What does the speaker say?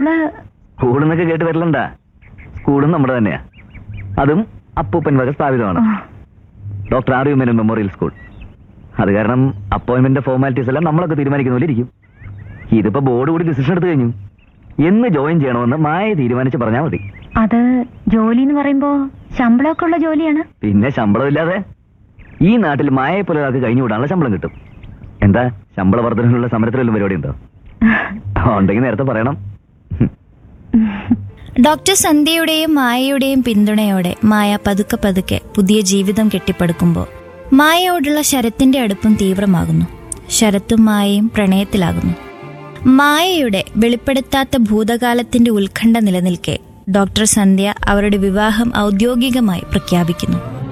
School സ്കൂളിന്നൊക്കെ കേട്ട് വരലണ്ട സ്കൂളും നമ്മുടെ തന്നെയാ അതും അപ്പൂപ്പൻ വക സ്ഥാപിതമാണ് ഓ, doctor R U Menon memorial school അത് കാരണം അപ്പോയിന്റ്മെന്റ് ഫോർമാലിറ്റീസ് എല്ലാം നമ്മളൊക്കെ തീരുമാനിക്കുന്ന പോലെ ഇരിക്കും ഇതിപ്പോ ബോർഡ് കൂടി ഡിസിഷൻ എടുത്തു കഴിഞ്ഞു എന്ന് ജോയിൻ ചെയ്യണമെന്ന് മായ തീരുമാനിച്ച് പറഞ്ഞാൽ മതി അത് ജോലി എന്ന് പറയുമ്പോ ശമ്പളമൊക്കെ ഉള്ള ജോലിയാണ് പിന്നെ ശമ്പളമില്ലാതെ ഈ നാട്ടിൽ മായയെ പോലെ ഒരാൾക്ക് കഴിഞ്ഞു വിടാനുള്ള ശമ്പളം കിട്ടും എന്താ ശമ്പള വർധനയിലുള്ള സമരത്തിലും പരിപാടി ഉണ്ടോ ഉണ്ടെങ്കിൽ നേരത്തെ പറയണം ഹും. ഡോക്ടർ സന്ധ്യയുടെയും മായയുടെയും പിന്തുണയോടെ മായ പതുക്കെ പതുക്കെ പുതിയ ജീവിതം കെട്ടിപ്പടുക്കുമ്പോൾ മായയോടുള്ള ശരത്തിന്റെ അടുപ്പം തീവ്രമാകുന്നു ശരത്തും മായയും പ്രണയത്തിലാകുന്നു മായയുടെ വെളിപ്പെടുത്താത്ത ഭൂതകാലത്തിന്റെ ഉത്കണ്ഠ നിലനിൽക്കെ ഡോക്ടർ സന്ധ്യ അവരുടെ വിവാഹം ഔദ്യോഗികമായി പ്രഖ്യാപിക്കുന്നു